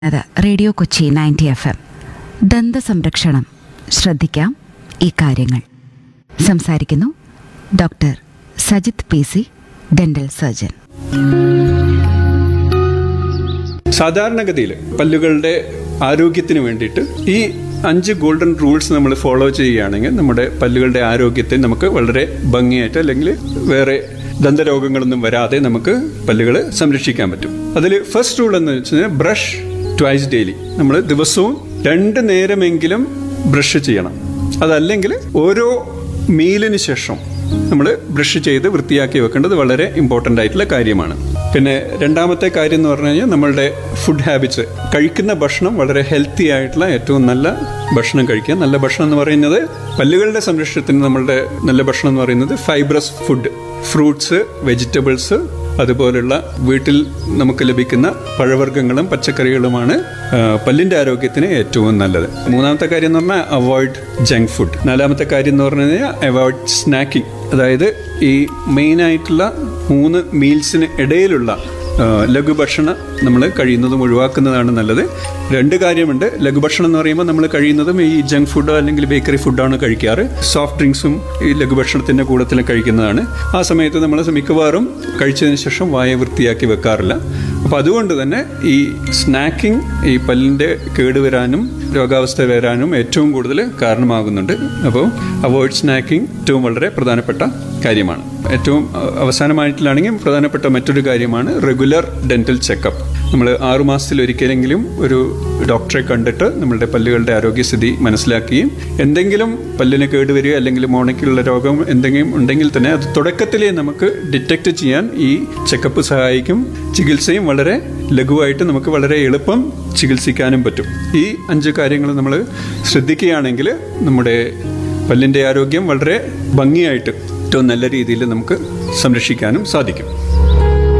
അത് radio Kochi ninety F M ദന്ത സംരക്ഷണം ശ്രദ്ധിക്കാം ഈ കാര്യങ്ങൾ സംസാരിക്കുന്നു doctor Sajith P C dental surgeon സാധാരണഗതിയിൽ പല്ലുകളുടെ ആരോഗ്യത്തിന് വേണ്ടിയിട്ട് ഈ അഞ്ച് ഗോൾഡൻ റൂൾസ് നമ്മൾ ഫോളോ ചെയ്യുകയാണെങ്കിൽ നമ്മുടെ പല്ലുകളുടെ ആരോഗ്യത്തെ നമുക്ക് വളരെ ഭംഗിയായിട്ട് അല്ലെങ്കിൽ വേറെ ദന്തരോഗങ്ങളൊന്നും വരാതെ നമുക്ക് പല്ലുകൾ സംരക്ഷിക്കാൻ പറ്റും അതിൽ ഫസ്റ്റ് റൂൾ എന്ന് വെച്ചാൽ ബ്രഷ് ട്വൈസ് ഡെയിലി നമ്മൾ ദിവസവും രണ്ട് നേരമെങ്കിലും ബ്രഷ് ചെയ്യണം അതല്ലെങ്കിൽ ഓരോ മീലിന് ശേഷം നമ്മൾ ബ്രഷ് ചെയ്ത് വൃത്തിയാക്കി വെക്കേണ്ടത് വളരെ ഇമ്പോർട്ടൻ്റ് ആയിട്ടുള്ള കാര്യമാണ് പിന്നെ രണ്ടാമത്തെ കാര്യം എന്ന് പറഞ്ഞു കഴിഞ്ഞാൽ നമ്മളുടെ ഫുഡ് ഹാബിറ്റ്സ് കഴിക്കുന്ന ഭക്ഷണം വളരെ ഹെൽത്തി ആയിട്ടുള്ള ഏറ്റവും നല്ല ഭക്ഷണം കഴിക്കുക നല്ല ഭക്ഷണം എന്ന് പറയുന്നത് പല്ലുകളുടെ സംരക്ഷണത്തിന് നമ്മളുടെ നല്ല ഭക്ഷണം എന്ന് പറയുന്നത് ഫൈബ്രസ് ഫുഡ് ഫ്രൂട്ട്സ് വെജിറ്റബിൾസ് അതുപോലുള്ള വീട്ടിൽ നമുക്ക് ലഭിക്കുന്ന പഴവർഗ്ഗങ്ങളും പച്ചക്കറികളുമാണ് ആ, പല്ലിന്റെ ആരോഗ്യത്തിന് ഏറ്റവും നല്ലത് മൂന്നാമത്തെ കാര്യം എന്ന് പറഞ്ഞാൽ അവോയ്ഡ് ജങ്ക് ഫുഡ് നാലാമത്തെ കാര്യം എന്ന് പറഞ്ഞു കഴിഞ്ഞാൽ അവോയ്ഡ് സ്നാക്കിംഗ് അതായത് ഈ മെയിൻ ആയിട്ടുള്ള മൂന്ന് മീൽസിന് ഇടയിലുള്ള ആ, ലഘുഭക്ഷണം നമ്മൾ കഴിയുന്നതും ഒഴിവാക്കുന്നതാണ് നല്ലത് രണ്ട് കാര്യമുണ്ട് ലഘുഭക്ഷണം എന്ന് പറയുമ്പോൾ നമ്മൾ കഴിയുന്നതും ഈ ജങ്ക് ഫുഡോ അല്ലെങ്കിൽ ബേക്കറി ഫുഡാണ് കഴിക്കാറ് സോഫ്റ്റ് ഡ്രിങ്ക്സും ഈ ലഘുഭക്ഷണത്തിന്റെ കൂടത്തിൽ കഴിക്കുന്നതാണ് ആ സമയത്ത് നമ്മൾ മിക്കവാറും കഴിച്ചതിന് ശേഷം വായ വൃത്തിയാക്കി വെക്കാറില്ല അപ്പോൾ അതുകൊണ്ട് തന്നെ ഈ സ്നാക്കിംഗ് ഈ പല്ലിന്റെ കേടുവരാനും രോഗാവസ്ഥ വരാനും ഏറ്റവും കൂടുതൽ കാരണമാകുന്നുണ്ട് അപ്പോൾ അവോയ്ഡ് സ്നാക്കിംഗ് ഏറ്റവും വളരെ പ്രധാനപ്പെട്ട കാര്യമാണ് ഏറ്റവും അഹ്, അവസാനമായിട്ടിലാണെങ്കിൽ പ്രധാനപ്പെട്ട മറ്റൊരു കാര്യമാണ് റെഗുലർ ഡെന്റൽ ചെക്കപ്പ് നമ്മൾ ആറുമാസത്തിൽ ഒരിക്കലെങ്കിലും ഒരു ഡോക്ടറെ കണ്ടിട്ട് നമ്മളുടെ പല്ലുകളുടെ ആരോഗ്യസ്ഥിതി മനസ്സിലാക്കുകയും എന്തെങ്കിലും പല്ലിന് കേടുവരിക അല്ലെങ്കിൽ മോണയ്ക്കുള്ള രോഗം എന്തെങ്കിലും ഉണ്ടെങ്കിൽ തന്നെ അത് തുടക്കത്തിലേ നമുക്ക് ഡിറ്റക്ട് ചെയ്യാൻ ഈ ചെക്കപ്പ് സഹായിക്കും ചികിത്സയും വളരെ ലഘുവായിട്ട് നമുക്ക് വളരെ എളുപ്പം ചികിത്സിക്കാനും പറ്റും ഈ അഞ്ച് കാര്യങ്ങൾ നമ്മൾ ശ്രദ്ധിക്കുകയാണെങ്കിൽ നമ്മുടെ പല്ലിന്റെ ആരോഗ്യം വളരെ ഭംഗിയായിട്ട് ഏറ്റവും നല്ല രീതിയിൽ നമുക്ക് സംരക്ഷിക്കാനും സാധിക്കും